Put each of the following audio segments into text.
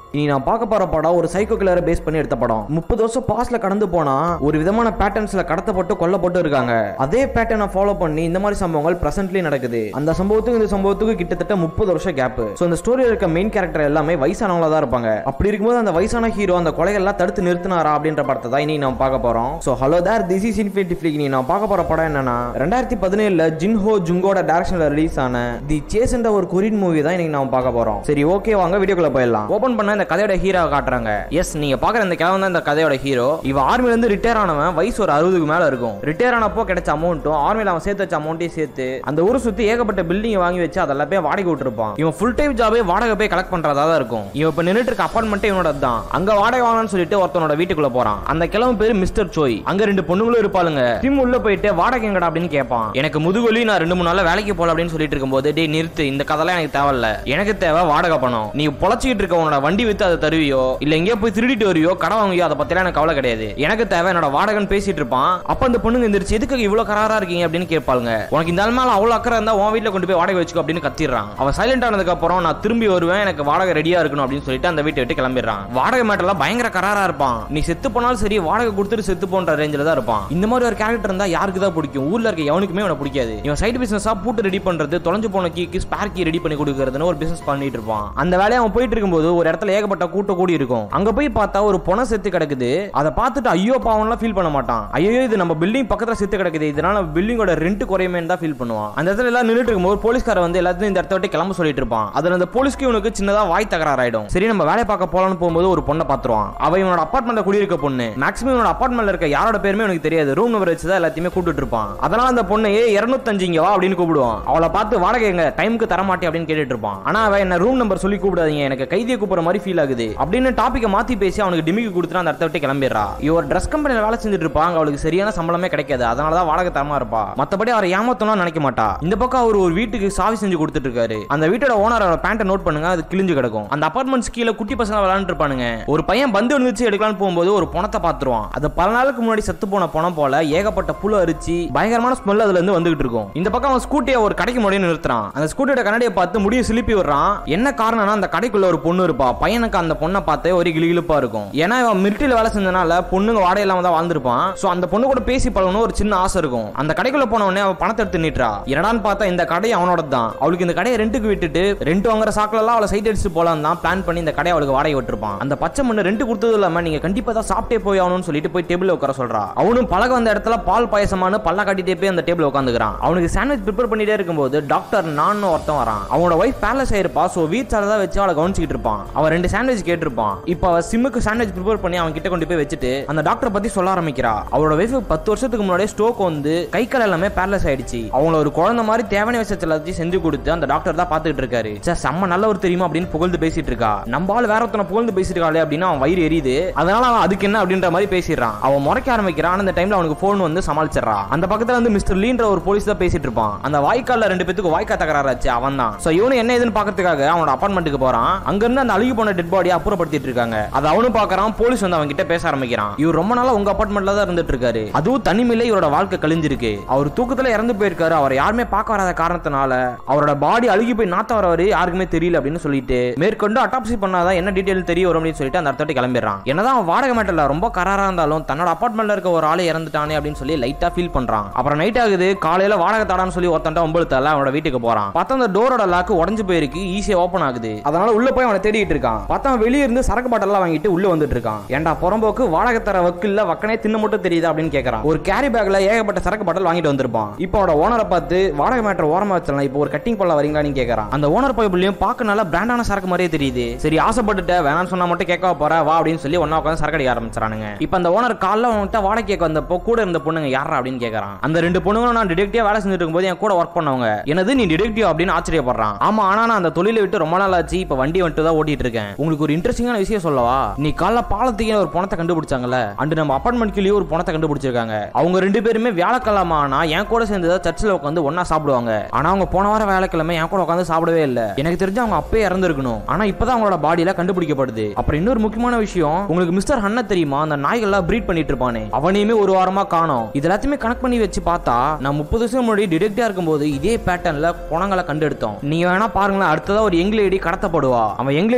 இனி நான் பார்க்க போற படம் ஒரு சைக்கோ கிளரை பேஸ் பண்ணி எடுத்த படம் முப்பது வருஷம் பாஸ்ட்ல கடந்து போனா ஒரு விதமான பேட்டர்ன்ஸ்ல கடத்தப்பட்டு கொல்லப்பட்டு இருக்காங்க அதே பேட்டர்னை ஃபாலோ பண்ணி இந்த மாதிரி சம்பவங்கள் பிரசன்ட்லி நடக்குது அந்த சம்பவத்துக்கு இந்த சம்பவத்துக்கு கிட்டத்தட்ட முப்பது வருஷம் கேப் ஸோ அந்த ஸ்டோரியில் இருக்க மெயின் கேரக்டர் எல்லாமே வயசானவங்களா தான் இருப்பாங்க அப்படி இருக்கும்போது அந்த வயசான ஹீரோ அந்த கொலைகள்லாம் தடுத்து நிறுத்தினாரா அப்படின்ற படத்தை தான் இனி நம்ம பார்க்க போறோம் so hello there this is infinity flick நீ நான் பார்க்க போற படம் என்னன்னா ரெண்டாயிரத்தி பதினேழுல ஜின்ஹோ ஜுங்கோட டேரக்ஷன்ல ரிலீஸ் ஆன தி சேஸ்ன்ற ஒரு கொரியன் மூவி தான் இன்னைக்கு நாம பார்க்க போறோம் சரி ஓகே வாங்க வீடியோக்குள்ள போயிடலாம் ஓபன் பண்ண இந்த கதையோட ஹீரோ காட்டுறாங்க எஸ் நீங்க பாக்குற இந்த கிழவன் தான் இந்த கதையோட ஹீரோ இவ ஆர்மில இருந்து ரிட்டையர் ஆனவன் வயசு ஒரு அறுபதுக்கு மேல இருக்கும் ரிட்டையர் ஆனப்போ கிடைச்ச அமௌண்ட்டும் ஆர்மில அவன் சேர்த்து வச்ச அமௌண்ட்டையும் சேர்த்து அந்த ஊரை சுத்தி ஏகப்பட்ட பில்டிங் வாங்கி வச்சு அதெல்லாம் போய் வாடகை விட்டுருப்பான் இவன் ஃபுல் டைம் ஜாபே வாடகை போய் கலெக்ட் பண்றதா தான் இருக்கும் இவன் இப்ப நின்னுட்டு இருக்க அப்பார்ட்மெண்ட்டே இவனோட தான் அங்க வாடகை வாங்கலாம்னு சொல்லிட்டு ஒருத்தனோட வீட்டுக்குள்ள போறான் அந்த கிழவன் பேரு மிஸ்டர் சோய் அங்க ரெண்டு பொண்ணுங்களும் இருப்பாளுங்க டிம் உள்ள போயிட்டு வாடகை எங்கடா அப்படின்னு கேட்பான் எனக்கு முதுகொலி நான் ரெண்டு மூணு நாள்ல வேலைக்கு போல அப்படின்னு சொல்லிட்டு இருக்கும்போது டே நிறுத்து இந்த கதைலாம் எனக்கு தேவையில்ல எனக்கு தேவை வாடகை பணம் நீ பொழைச்சிக்கிட்டு இருக்க உன்னோட வண்டி வித்து அதை தருவியோ இல்ல எங்கேயோ போய் திருடிட்டு வருவியோ கடன் வாங்குவியோ அதை பத்திலாம் எனக்கு கவலை கிடையாது எனக்கு தேவை என்னோட வாடகைன்னு பேசிட்டு இருப்பான் அப்ப அந்த பொண்ணுங்க எந்திரிச்சு எதுக்கு இவ்வளவு கராரா இருக்கீங்க அப்படின்னு கேட்பாளுங்க உனக்கு இந்த மேல அவ்வளவு அக்கறை இருந்தா உன் வீட்டுல கொண்டு போய் வாடகை வச்சுக்கோ அப்படின்னு கத்திடுறான் அவன் சைலண்ட் ஆனதுக்கு அப்புறம் நான் திரும்பி வருவேன் எனக்கு வாடகை ரெடியா இருக்கணும் அப்படின்னு சொல்லிட்டு அந்த வீட்டை விட்டு கிளம்பிடுறான் வாடகை மேட்டர்லாம் பயங்கர கராரா இருப்பான் நீ செத்து போனாலும் சரி வாடகை கொடுத்துட்டு செத்து போன்ற ரேஞ்சில தான் இருப்பான் இந்த மாதிரி ஒரு கேரக்டர் இருந்தா யாருக்கு தான் பிடிக்கும் ஊர்ல இருக்க எவனுக்குமே அவனை பிடிக்காது இவன் சைடு பிசினஸா பூட்டு ரெடி பண்றது தொலைஞ்சு போன கீக்கு ஸ்பேர் கீ ரெடி பண்ணி கொடுக்கறதுன்னு ஒரு பிசினஸ் பண்ணிட்டு இருப்பான் அந்த வேலையை அவன் போயிட்டு இருக்கும்போது ஒரு இடத்துல ஏகப்பட்ட கூட்டம் கூடி இருக்கும் அங்க போய் பார்த்தா ஒரு பொண செத்து கிடக்குது அதை பார்த்துட்டு ஐயோ பாவம்லாம் ஃபீல் பண்ண மாட்டான் ஐயோ இது நம்ம பில்டிங் பக்கத்துல செத்து கிடக்குது இதனால பில்டிங்கோட ரெண்ட் குறையுமே தான் ஃபீல் பண்ணுவான் அந்த இடத்துல எல்லாம் நின்னுட்டு இருக்கும்போது போலீஸ்கார வந்து எல்லாத்தையும் இந்த இடத்த விட்டு கிளம்ப சொல்லிட்டு இருப்பான் அதுல அந்த போலீஸ்க்கு இவனுக்கு சின்னதா வாய் தகராறாயிடும் சரி நம்ம வேலை பார்க்க போலாம்னு போகும்போது ஒரு பொண்ணை பாத்துருவான் அவ இவனோட அப்பார்ட்மெண்ட்ல குடியிருக்க பொண்ணு மேக்ஸிமம் இவனோட அப்பார்ட்மெண்ட்ல இருக்க யாரோட பேருமே எனக்கு தெரியாது ரூம் நம்பர் வச்சு தான் எல்லாத்தையுமே கூப்பிட்டு இருப்பான் அதனால அந்த பொண்ணு ஏ இருநூத்தஞ்சு இங்க வா அப்படின்னு கூப்பிடுவான் அவளை பார்த்து வாடகை எங்க டைமுக்கு தர மாட்டே அப்படின்னு கேட்டுட்டு இருப்பான் ஆனா அவன் என்ன ரூம் நம்பர் சொல்லி கூப்பிடாதீங்க எனக்கு கைதியை கூப்பிடுற மாதிரி ஃபீல் ஆகுது அப்படின்னு டாபிக்கை மாத்தி பேசி அவனுக்கு டிமிக்கு கொடுத்துட்டு அந்த இடத்த விட்டு கிளம்பிடுறா இவர் ட்ரெஸ் கம்பெனில வேலை செஞ்சுட்டு இருப்பாங்க அவளுக்கு சரியான சம்பளமே கிடைக்காது அதனால தான் வாடகை தரமா இருப்பா மத்தபடி அவரை ஏமாத்தணும்னு நினைக்க மாட்டா இந்த பக்கம் அவர் ஒரு வீட்டுக்கு சாவி செஞ்சு கொடுத்துட்டு இருக்காரு அந்த வீட்டோட ஓனர் அவரோட பேண்ட்டை நோட் பண்ணுங்க அது கிழிஞ்சு கிடக்கும் அந்த அபார்ட்மெண்ட்ஸ் கீழே குட்டி பசங்க விளையாண்டு இருப்பானுங்க ஒரு பையன் பந்து விழுந்துச்சு எடுக்கலாம்னு போகும்போது ஒரு பணத்தை பாத்துருவான் அது பல நாளுக்கு முன்னாடி செத்து போன பணம் போல ஏகப்பட்ட புழு அரிச்சு பயங்கரமான ஸ்மெல் அதுல இருந்து வந்துகிட்டு இருக்கும் இந்த பக்கம் அவன் ஸ்கூட்டியை ஒரு கடைக்கு முன்னாடி நிறுத்துறான் அந்த ஸ்கூட்டியோட கண்ணாடியை பார்த்து முடிய சிலிப்பி விடுறான் என்ன காரணம்னா அந்த கடைக்குள்ள ஒரு பொண்ணு இருப்பா பையனுக்கு அந்த பொண்ணை பார்த்து ஒரு கிளிகிழிப்பா இருக்கும் ஏன்னா இவன் மிலிட்டரியில் வேலை செஞ்சனால பொண்ணுங்க வாடகை இல்லாம தான் வாழ்ந்திருப்பான் சோ அந்த பொண்ணு கூட பேசி பழகணும் ஒரு சின்ன ஆசை இருக்கும் அந்த கடைக்குள்ள போன உடனே அவன் பணத்தை எடுத்து நீட்டுறா என்னடான்னு பார்த்தா இந்த கடை அவனோட தான் அவளுக்கு இந்த கடையை ரெண்டுக்கு விட்டுட்டு ரெண்ட் வாங்குற சாக்குல எல்லாம் அவளை சைட் அடிச்சு போலாம் தான் பிளான் பண்ணி இந்த கடையை அவளுக்கு வாடகை விட்டுருப்பான் அந்த பச்சை மண்ணு ரெண்டு கொடுத்தது இல்லாம நீங்க கண்டிப்பா தான் சாப்பிட்டே போய் ஆகணும்னு சொல்லிட்டு போய் டேபிள் உட்கார சொல்றா அவனும் பழக வந்த இடத்துல பால் பாயசமானு பல்ல காட்டிட்டே போய் அந்த டேபிள் உட்காந்துக்கிறான் அவனுக்கு சாண்ட்விச் ப்ரிப்பேர் பண்ணிட்டே இருக்கும்போது டாக்டர் நான் ஒருத்தன் வரான் அவனோட ஒய்ஃப் பேலஸ் ஆயிருப்பா சோ வீட் சாலை தான் வச்சு அவளை கவனிச்சுக்கிட்டு இருப்பான் அவன் ரெண்டு சாண்ட்விச் கேட்டிருப்பான் இப்போ அவ சிம்முக்கு சாண்ட்விச் ப்ரிப்பேர் பண்ணி அவன் கிட்ட கொண்டு போய் வச்சுட்டு அந்த டாக்டர் பத்தி சொல்ல ஆரம்பிக்கிறா அவரோட ஒய்ஃப் பத்து வருஷத்துக்கு முன்னாடி ஸ்ட்ரோக் வந்து கை கால் எல்லாமே பேரலைஸ் ஆயிடுச்சு அவங்கள ஒரு குழந்தை மாதிரி தேவையான விஷயத்தை எல்லாத்தையும் செஞ்சு கொடுத்து அந்த டாக்டர் தான் பாத்துக்கிட்டு இருக்காரு சார் செம்ம நல்லவர் தெரியுமா அப்படின்னு புகழ்ந்து பேசிட்டு இருக்கா நம்ம ஆள் வேற ஒருத்தனை புகழ்ந்து பேசிட்டு இருக்காளே அப்படின்னு அவன் வயிறு எரியுது அதனால அவன் அதுக்கு என்ன அப்படின்ற மாதிரி பேசிடுறான் அவன் முறைக்க ஆரம்பிக்கிறான் அந்த டைம்ல அவனுக்கு போன் வந்து சமாளிச்சிடறா அந்த பக்கத்துல வந்து மிஸ்டர் லீன்ற ஒரு போலீஸ் தான் பேசிட்டு இருப்பான் அந்த வாய்க்கால்ல ரெண்டு பேத்துக்கு வாய்க்கா தகராறாச்சு அவன் தான் சோ இவனு என்ன ஏதுன்னு பாக்கிறதுக்காக அவனோட அப்பார்ட்மெண்ட்டுக்கு போறான் அங்க இருந்து அந்த அழுகி போன டெட் பாடியை அப்புறப்படுத்திட்டு இருக்காங்க அது அவனும் பாக்குறான் போலீஸ் வந்து அவன் கிட்ட பேச ஆரம்பிக்கிறான் இவர் ரொம்ப நாளா உங்க அப்பார்ட்மெண்ட்ல தான் இருந்துட்டு இருக்காரு அதுவும் தனிமையில இவரோட வாழ்க்கை கழிஞ்சிருக்கு அவர் தூக்கத்துல இறந்து போயிருக்காரு அவர் யாருமே பார்க்க வராத காரணத்தினால அவரோட பாடி அழுகி போய் நாத்த வரவரு யாருக்குமே தெரியல அப்படின்னு சொல்லிட்டு மேற்கொண்டு அட்டாப்சி பண்ணாதான் என்ன டீடைல் தெரிய வரும் அப்படின்னு சொல்லிட்டு அந்த இடத்த கிளம்பிடுறான் என்னதான் அவன் வாடகை மேட்டர்ல ரொம்ப கராரா இருந்தாலும் தன்னோட அப்பார்ட்மெண்ட்ல இருக்க ஒரு ஆளை இறந்துட்டானே அப்படின்னு சொல்லி லைட்டா ஃபீல் பண்றான் அப்புறம் நைட் ஆகுது காலையில வாடகை தாடான்னு சொல்லி ஒருத்தன்ட்ட ஒன்பது தல அவனோட வீட்டுக்கு போறான் பார்த்தா அந்த டோரோட லாக்கு உடஞ்சு போயிருக்கு ஈஸியா ஓப்பன் ஆகுது அதனால உள்ள போய் அவனை தேடிட்டு இருக்கான் பார்த்தா அவன் வெளிய இருந்து சரக்கு பாட்டெல்லாம் வாங்கிட்டு உள்ள வந்துட்டு இருக்கான் ஏன்டா புறம்போக்கு வாடகை தர வக்கு இல்ல வக்கனே தின்ன மட்டும் தெரியுதா அப்படின்னு கேக்குறான் ஒரு கேரி பேக்ல ஏகப்பட்ட சரக்கு பாட்டல் வாங்கிட்டு வந்திருப்பான் இப்போ அவனோட ஓனரை பார்த்து வாடகை மேட்டர் ஓரமா வச்சிடலாம் இப்போ ஒரு கட்டிங் போல வரீங்களான்னு கேக்குறான் அந்த ஓனர் பைபிளையும் பார்க்க நல்லா பிராண்டான சரக்கு மாதிரியே தெரியுது சரி ஆசைப்பட்டுட்ட வேணாம்னு சொன்னா மட்டும் கேட்க போற வா அப்படின்னு சொல்லி ஒன்னா உட்காந்து சரக்கு அடிக்க ஆரம்பிச்சானுங்க இப்போ அந்த ஓனர் காலைல அவன்கிட்ட வாடகை கேட்க வந்தப்போ கூட இருந்த பொண்ணுங்க யாரா அப்படின்னு கேக்குறான் அந்த ரெண்டு பொண்ணுங்களும் நான் டிடெக்டிவா வேலை செஞ்சுட்டு இருக்கும்போது என் கூட ஒர்க் பண்ணவங்க எனது நீ டிடெக்டிவ் அப்படின்னு ஆச்சரியப்படுறான் ஆமா ஆனா நான் அந்த தொழிலை விட்டு ரொம்ப நாள் ஆச்சு இப்ப வண்டி வந்துட்டு தான் ஓட்டிட்டு இருக்கேன் உங்களுக்கு ஒரு இன்ட்ரெஸ்டிங்கான விஷயம் சொல்லவா நீ காலைல பாலத்துக்கு ஒரு பணத்தை கண்டுபிடிச்சாங்கல்ல அண்டு நம்ம அப்பார்ட்மெண்ட் கீழே ஒரு பணத்தை கண்டுபிடிச்சிருக்காங்க அவங்க ரெண்டு பேருமே வியாழக்கிழமை ஆனா என் கூட சேர்ந்து தான் சர்ச்சில் உட்காந்து ஒண்ணா சாப்பிடுவாங்க ஆனா அவங்க போன வாரம் வியாழக்கிழமை என் கூட உட்காந்து சாப்பிடவே இல்ல எனக்கு தெரிஞ்சு அவங்க அப்பே இறந்துருக்கணும் ஆனா இப்பதான் அவங்களோட பாடியில கண்டுபிடிக்கப்படுது அப்புறம் இன்னொரு முக்கியமான விஷயம் உங்களுக்கு மிஸ்டர் ஹன்ன தெரியுமா அந்த நாய்கள்லாம் ப்ரீட் பண்ணிட்டு இருப்பானே அவனையுமே ஒரு வாரமா காணோம் இது எல்லாத்தையுமே கனெக்ட் பண்ணி வச்சு பார்த்தா நான் முப்பது வருஷம் முன்னாடி டிடெக்டா இருக்கும்போது இதே பேட்டர்ன்ல குணங்களை கண்டெடுத்தோம் நீங்க வேணா பாருங்களேன் அடுத்ததா ஒரு யங் லேடி கடத்தப்படுவா அவன் யங் லேடின்னு சொல்லும்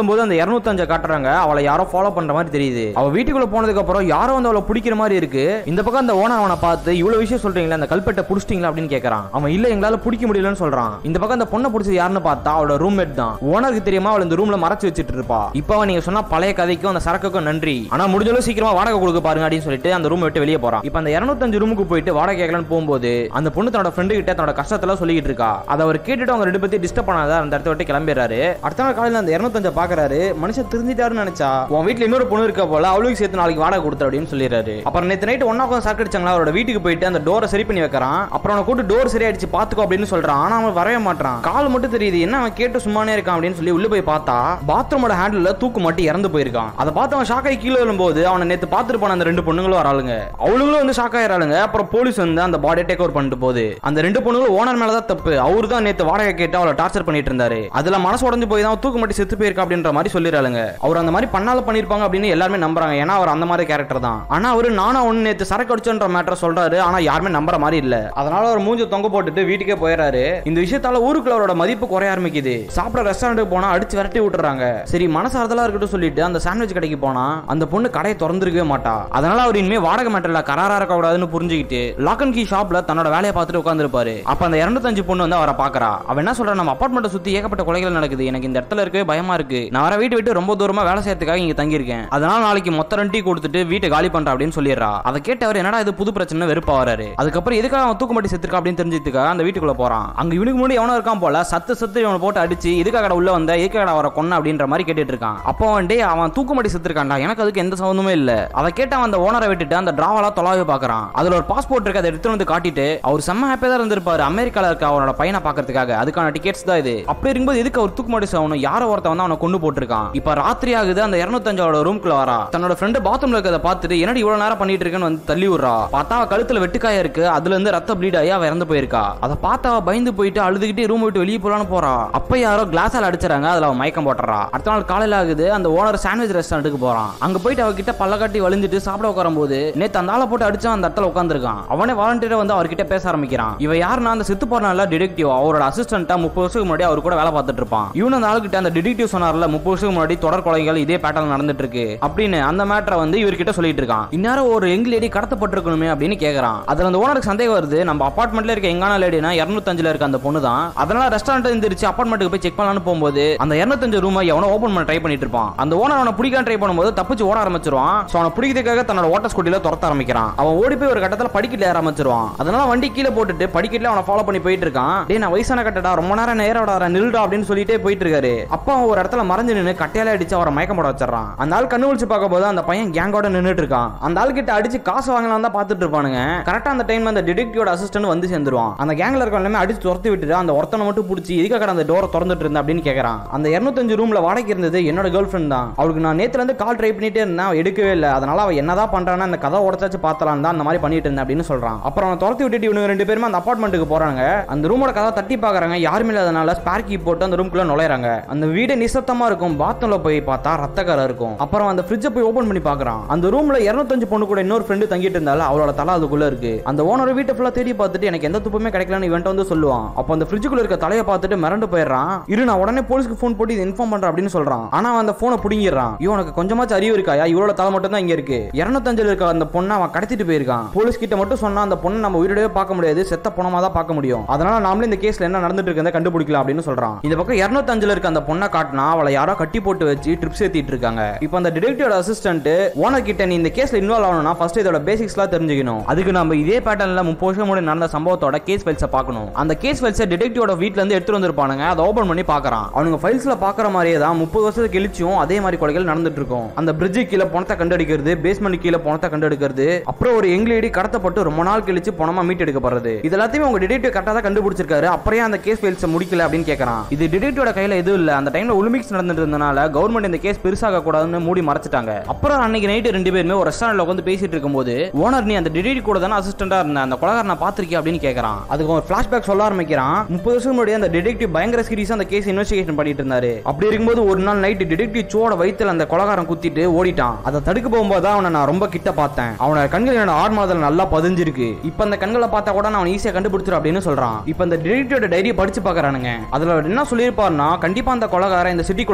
பண்ணும்போது அந்த இருநூத்தஞ்ச காட்டுறாங்க அவளை யாரோ ஃபாலோ பண்ற மாதிரி தெரியுது அவ வீட்டுக்குள்ள போனதுக்கு அப்புறம் யாரோ வந்து அவளை பிடிக்கிற மாதிரி இருக்கு இந்த பக்கம் அந்த ஓனர் அவனை பார்த்து இவ்வளவு விஷயம் சொல்றீங்களா அந்த கல்பெட்டை புடிச்சிட்டீங்களா அப்படின்னு கேக்குறான் அவன் இல்ல எங்களால பிடிக்க முடியலன்னு சொல்றான் இந்த பக்கம் அந்த பொண்ணை பிடிச்சது யாருன்னு பார்த்தா அவளோட ரூம்மேட் தான் ஓனருக்கு தெரியாம அவள் இந்த ரூம்ல மறைச்சு வச்சிட்டு இருப்பா இப்போ அவன் நீங்க சொன்ன பழைய கதைக்கும் அந்த சரக்குக்கும் நன்றி ஆனா முடிஞ்சளவு சீக்கிரமா வாடகை கொடுக்க பாருங்க அப்படின்னு சொல்லிட்டு அந்த ரூம் விட்டு வெளியே போறான் இப்போ அந்த இருநூத்தஞ்சு ரூமுக்கு போயிட்டு வாடகை கேட்கலான்னு போகும்போது அந்த பொண்ணு தன்னோட ஃப்ரெண்டு கிட்ட தன்னோட கஷ்டத்தெல்லாம் சொல்லிட்டு இருக்கா அதை அவர் கேட்டுட்டு அவங்க ரெண்டு பத்தி டிஸ்டர்ப் பண்ணாத அந்த இடத்த விட்டு கிளம்பிடுறாரு அடுத்த நாள் காலையில அந்த இருநூத்தஞ்ச பாக்குறாரு மனுஷன் திருந்திட்டாருன்னு நினைச்சா உன் வீட்டுல இன்னொரு பொண்ணு இருக்க போல அவளுக்கு சேர்த்து நாளைக்கு வாடகை கொடுத்து அப்படின்னு சொல்லிடுறாரு அப்புறம் நேத்து நைட் ஒன்னா உட்காந்து சாக்கு அடிச்சாங்களா அவரோட வீட்டுக்கு போயிட்டு அந்த டோரை சரி பண்ணி வைக்கிறான் அப்புறம் அவனை கூட்டு டோர் சரியாயிடுச்சு பாத்துக்கோ அப்படின்னு சொல்றான் ஆனா அவன் வரவே மாட்டான் கால் மட்டும் தெரியுது என்ன அவன் கேட்டு சும்மானே இருக்கான் அப்படின்னு சொல்லி உள்ள போய் பார்த்தா பாத்ரூமோட ஹேண்டில் தூக்கு மாட்டி இறந்து போயிருக்கான் அதை பார்த்து அவன் ஷாக் ஆகி கீழே வரும்போது அவனை நேத்து பார்த்துட்டு போன அந்த ரெண்டு பொண்ணுங்களும் வராளுங்க அவளுங்களும் வந்து ஷாக் ஆயிராளுங்க அப்புறம் போலீஸ் வந்து அந்த பாடியை டேக் ஓவர் பண்ணிட்டு போகுது அந்த ரெண்டு பொண்ணுங்களும் ஓனர் மேல தான் தப்பு அவரு தான் நேத்து வாடகை கேட்டு அவளை டார்ச்சர் பண்ணிட்டு இருந்தாரு அதுல மனசு உடஞ்சு போய் தான் தூக்கு மாட்டி செத்து போயிருக்கா அப்படின்ற மாதிரி சொல்லிடுறாளுங்க அவர் அந்த மாதிரி பண்ணாலும் பண்ணிருப்பாங்க அப்படின்னு எல்லாருமே நம்புறாங்க ஏன்னா அவர் அந்த மாதிரி கேரக்டர் தான் ஆனா அவரு நானும் ஒன்னு நேத்து சரக்கு அடிச்சோன்ற மேட்டர் சொல்றாரு ஆனா யாருமே நம்புற மாதிரி இல்ல அதனால அவர் மூஞ்சி தொங்க போட்டுட்டு வீட்டுக்கே போயிடுறாரு இந்த விஷயத்தால ஊருக்குள்ள அவரோட மதிப்பு குறைய ஆரம்பிக்குது சாப்பிட ரெஸ்டாரண்ட்டுக்கு போனா அடிச்சு விரட்டி விட்டுறாங்க சரி மனசாரதலா இருக்கட்டும் சொல்லிட்டு அந்த சாண்ட்விச் கடைக்கு போனா அந்த பொண்ணு கடையை திறந்திருக்கவே மாட்டா அதனால அவர் இனிமே வாடகை மேட்டர்ல கராரா இருக்க கூடாதுன்னு புரிஞ்சுக்கிட்டு லாக் அண்ட் கீ ஷாப்ல தன்னோட வேலையை பார்த்துட்டு உட்காந்துருப்பாரு அப்ப அந்த இருநூத்தஞ்சு பொண்ணு வந்து அவரை பாக்குறா அவன் என்ன சொல்றா நம்ம அப்பார்ட்மெண்ட்டை சுத்தி ஏகப்பட்ட கொலைகள் நடக்குது எனக்கு இந்த இடத்துல இருக்கவே பயமா இருக்கு நான் வர வீட்டை விட்டு ரொம்ப தூரமா வேலை செய்யறதுக்காக இங்க தங்கியிருக்கேன் அதனால நாளைக்கு மொத்த ரெண்டி கொடுத்துட்டு வீட்டை காலி பண்றா அப்படின்னு சொல்லிடுறா அதை கேட்டவர் என்னடா இது புது பிரச்சனை வெறுப்பா வராரு அதுக்கப்புறம் எதுக்காக அவன் தூக்குமாட்டி செத்துருக்கா அப்படின்னு தெரிஞ்சதுக்காக அந்த வீட்டுக்குள்ள போறான் அங்க இவனுக்கு முன்னாடி எவனோ இருக்கான் போல சத்து சத்து இவனை போட்டு அடிச்சு எதுக்காக உள்ள வந்த எதுக்காக அவரை கொன்ன அப்படின்ற மாதிரி கேட்டுட்டு இருக்கான் அப்போ அவன் டேய் அவன் தூக்குமாட்டி செத்துருக்கான்டா எனக்கு அதுக்கு எந்த சம்மந்தமே இல்ல அதை கேட்டு அவன் அந்த ஓனரை விட்டுட்டு அந்த டிராவலா தொலாவே பாக்குறான் அதுல ஒரு பாஸ்போர்ட் இருக்கு அதை எடுத்து வந்து காட்டிட்டு அவர் செம்ம ஹாப்பியா தான் இருந்திருப்பாரு அமெரிக்கால இருக்க அவனோட பையனை பாக்குறதுக்காக அதுக்கான டிக்கெட்ஸ் தான் இது அப்படி இருக்கும்போது எதுக்கு அவர் தூக்குமாட்டி சாகணும் யாரோ ஒருத்தன் வந்து அவனை கொண்டு போட்டிருக்கான் இப்ப ராத்திரி ஆகுது அந்த இருநூத்தஞ்சோட ரூம்குள்ள வரா தன்னோட ஃப்ரெண்டு பாத்ரூம்ல இருக்கிறத பார்த்துட்டு என்னடி இவ்வளவு நேரம் பண்ணிட்டு இருக்கேன்னு வந்து தள்ளி விடுறா பார்த்தா அவ கழுத்துல வெட்டுக்காயா இருக்கு அதுல இருந்து ரத்த ப்ளீட் ஆகி அவ இறந்து போயிருக்கா அதை பார்த்து அவ பயந்து போயிட்டு அழுதுகிட்டே ரூம் விட்டு வெளியே போலான்னு போறா அப்ப யாரோ கிளாஸால அடிச்சாங்க அதுல அவ மயக்கம் போட்டுறா அடுத்த நாள் காலையில ஆகுது அந்த ஓனர் சாண்ட்விச் ரெஸ்டாரண்ட்டுக்கு போறான் அங்க போயிட்டு அவகிட்ட பல்ல காட்டி வலிஞ்சிட்டு சாப்பிட உட்காரும்போது நேத்து அந்த ஆளை போட்டு அடிச்சா அந்த இடத்துல உட்காந்துருக்கான் அவனே வாலண்டியரா வந்து அவர்கிட்ட பேச ஆரம்பிக்கிறான் இவ யாருன்னா அந்த செத்து போனால டிடெக்டிவ் அவரோட அசிஸ்டன்ட்டா முப்பது வருஷத்துக்கு முன்னாடி அவர் கூட வேலை பார்த்துட்டு இருப்பான் இவன் அந்த ஆளுகிட்ட அந்த டிடெக்டிவ் சொன்னார்ல முப்பது வருஷத்துக்கு முன்னாடி தொடர் கொலைகள் இதே பேட்டர்ன் நடந்துட்டு இருக்கு அப்படின்னு அந்த மேட்டரை வந்து இவர்கிட்ட சொல்லிட்டு இருக்கான் இந்நேரம் ஒரு எங் லேடி கடத்தப்பட்டிருக்கணுமே அப்படின்னு கேக்குறான் அதுல அந்த ஓனருக்கு சந்தேகம் வருது நம்ம அபார்ட்மெண்ட்ல இருக்க எங்கான லேடினா இருநூத்தஞ்சுல இருக்க அந்த பொண்ணு தான் அதனால ரெஸ்டாரண்ட் இருந்துருச்சு அபார்ட்மெண்ட்டுக்கு போய் செக் பண்ணலாம்னு போகும்போது அந்த இருநூத்தஞ்சு ரூம் எவனோ ஓபன் பண்ண ட்ரை பண்ணிட்டு இருப்பான் அந்த ஓனர் அவனை பிடிக்க ட்ரை பண்ணும்போது தப்பிச்சு ஓட ஆரம்பிச்சிருவான் சோ அவனை பிடிக்கிறதுக்காக தன்னோட ஓட்ட ஸ்கூட்டில துரத்த ஆரம்பிக்கிறான் அவன் ஓடி போய் ஒரு கட்டத்துல படிக்கல ஏற ஆரம்பிச்சிருவான் அதனால வண்டி கீழே போட்டுட்டு படிக்கட்டுல அவனை ஃபாலோ பண்ணி போயிட்டு இருக்கான் டேய் நான் வயசான கட்டடா ரொம்ப நேரம் நேரம் விடாத நில்டா அப்படின்னு சொல்லிட்டே போயிட்டு இருக்காரு அப்போ அவன் ஒரு இடத்துல மறைஞ்சு நின்று கட்டையால அடிச்சு அவரை மயக்கம் போட வச்சிடறான் அந்த ஆள் கண்ணு விழிச்சு பார்க்கும் போது அந்த பையன் கேங்கோட நின்னுட்டு இருக்கான் அந்த ஆள் கிட்ட அடிச்சு காசு வாங்கலாம் தான் பார்த்துட்டு இருப்பானுங்க கரெக்டா அந்த டைம் அந்த டிடெக்டிவோட அசிஸ்டன்ட் வந்து சேர்ந்துருவான் அந்த கேங்ல இருக்க எல்லாமே அடிச்சு துரத்தி விட்டுட்டு அந்த ஒருத்தனை மட்டும் பிடிச்சி எதுக்காக அந்த டோரை திறந்துட்டு இருந்த அப்படின்னு கேக்குறான் அந்த இருநூத்தஞ்சு ரூம்ல வாடகை இருந்தது என்னோட கேர்ள் ஃப்ரெண்ட் தான் அவளுக்கு நான் நேத்துல இருந்து கால் ட்ரை பண்ணிட்டே இருந்தேன் அவ எடுக்கவே இல்லை அதனால அவ என்னதான் பண்றான்னு அந்த கதை உடச்சாச்சு பார்த்தலாம் தான் அந்த மாதிரி பண்ணிட்டு இருந்தேன் அப்படின்னு சொல்றான் அப்புறம் அவன் துரத்தி விட்டுட்டு இவனுங்க ரெண்டு பேருமே அந்த அபார்ட்மெண்ட்டுக்கு போறாங்க அந்த ரூமோட கதை தட்டி பாக்குறாங்க யாருமே இல்லாதனால ஸ்பேர் கீ போட்டு அந்த ரூம்குள்ள நுழையறாங்க அந்த வீடு நிசப்தமா இருக்கும் பாத்ரூம்ல போய் பார்த்தா ரத்தக்கரை இருக்கும் அப்புறம் அந்த ஃப்ரிட்ஜை போய் ஓபன் பண்ணி பாக்குறான் அந்த ரூம்ல இருநூத்தஞ்சு பொண்ணு கூட இன்னொரு ஃப்ரெண்டு தங்கிட்டு இருந்தால அவளோட தலை அதுக்குள்ள இருக்கு அந்த ஓனர் வீட்டை ஃபுல்லா தேடி பார்த்துட்டு எனக்கு எந்த துப்புமே கிடைக்கலன்னு இவன்ட்ட வந்து சொல்லுவான் அப்போ அந்த ஃப்ரிட்ஜுக்குள்ள இருக்க தலையை பார்த்துட்டு மிரண்டு போயிடுறான் இரு நான் உடனே போலீஸ்க்கு ஃபோன் போட்டு இது இன்ஃபார்ம் பண்றேன் அப்படின்னு சொல்றான் ஆனா அவன் அந்த போனை புடிங்கிடுறான் இவனுக்கு கொஞ்சமாச்சும் அறிவு இருக்காயா இவளோட தலை மட்டும் தான் இங்க இருக்கு இருநூத்தஞ்சுல இருக்க அந்த பொண்ணை அவன் கடத்திட்டு போயிருக்கான் போலீஸ் கிட்ட மட்டும் சொன்னா அந்த பொண்ணை நம்ம உயிரோடவே பார்க்க முடியாது செத்த பொணமா தான் பார்க்க முடியும் அதனால நாமளே இந்த கேஸ்ல என்ன நடந்துட்டு இருக்கிறத கண்டுபிடிக்கலாம் அப்படின்னு சொல்றான் இந்த பக்கம் இருநூத்தஞ்சுல இருக்க அந்த பொண்ணை காட்டினா அவளை யாரோ கட்டி போட்டு வச்சு ட்ரிப்ஸ் ஏத்திட்டு இருக்காங்க இப்போ அந்த டிடெக்டிவோட அசிஸ்டன்ட் ஓனர் கிட்ட நீ இந்த கேஸ்ல இன்வால்வ் ஆகணும்னா ஃபர்ஸ்ட் இதோட பேசிக்ஸ்லாம் தெரிஞ்சுக்கணும் அதுக்கு நம்ம இதே பேட்டர்ன்ல முப்பது வருஷம் முன்னாடி நடந்த சம்பவத்தோட கேஸ் ஃபைல்ஸை பார்க்கணும் அந்த கேஸ் ஃபைல்ஸை டிடெக்டிவோட வீட்ல இருந்து எடுத்துட்டு வந்திருப்பானுங்க அதை ஓபன் பண்ணி பார்க்கறான் அவனுங்க ஃபைல்ஸ்ல பார்க்குற மாதிரியே தான் முப்பது வருஷத்துக்கு கழிச்சும் அதே மாதிரி கொலைகள் நடந்துட்டு இருக்கும் அந்த பிரிட்ஜு கீழே பணத்தை கண்டெடுக்கிறது பேஸ்மெண்ட் கீழே பணத்தை கண்டெடுக்கிறது அப்புறம் ஒரு எங்கிலேடி கடத்தப்பட்டு ரொம்ப நாள் கழிச்சு பணமா மீட் எடுக்கப்படுறது இது எல்லாத்தையுமே உங்க டிடெக்டிவ் கரெக்டாக தான் கண்டுபிடிச்சிருக்காரு அப்புறம் அந்த கேஸ் ஃபைல்ஸை முடிக்கல அப்படின்னு கேட்கறான் இது டிடெக்டிவோட கையில எதுவும் இல்ல அந்த டைம்ல ஒலிம்பிக்ஸ் நடந்துட்டு இருந்தனால கவர்மெண்ட் இந்த கேஸ் பெருசாக கூடாதுன்னு மூடி மறைச்சிட்டாங்க அப்புறம் அன்னைக்கு நைட்டு ரெண்டு பேருமே ஒரு ரெஸ்டாரண்ட்ல உட்காந்து பேசிட்டு இருக்கும்போது ஓனர் நீ அந்த டிடெக்டிவ் கூட தானே அசிஸ்டண்டா இருந்த அந்த கொலகாரனை பாத்திருக்கியா அப்படின்னு கேட்கறான் அதுக்கு ஒரு ஃபிளாஷ்பேக் சொல்ல ஆரம்பிக்கிறான் முப்பது வருஷம் முன்னாடி அந்த டிடெக்டிவ் பயங்கர சீரியஸா அந்த கேஸ் இன்வெஸ்டிகேஷன் பண்ணிட்டு இருந்தாரு அப்படி இருக்கும்போது ஒரு நாள் நைட் டிடெக்டிவ் சோட வயித்துல அந்த கொலகாரன் குத்திட்டு ஓடிட்டான் அதை தடுக்க போகும்போது தான் அவனை நான் ரொம்ப கிட்ட பார்த்தேன் அவனோட கண்கள் என்னோட ஆர்மாதல் நல்லா பதிஞ்சிருக்கு இப்ப அந்த கண்களை பார்த்தா கூட நான் அவன் ஈஸியா கண்டுபிடிச்சிரு அப்படின்னு சொல்றான் இப்ப அந்த டிடெக்டிவோட டைரி படிச்சு பாக்குறானுங்க அதுல அவர் என்ன சொல்லியிருப்பாருன்னா கண்டிப்பா அந்த கொலகாரன் இந்த சிட்டிக்குள்ள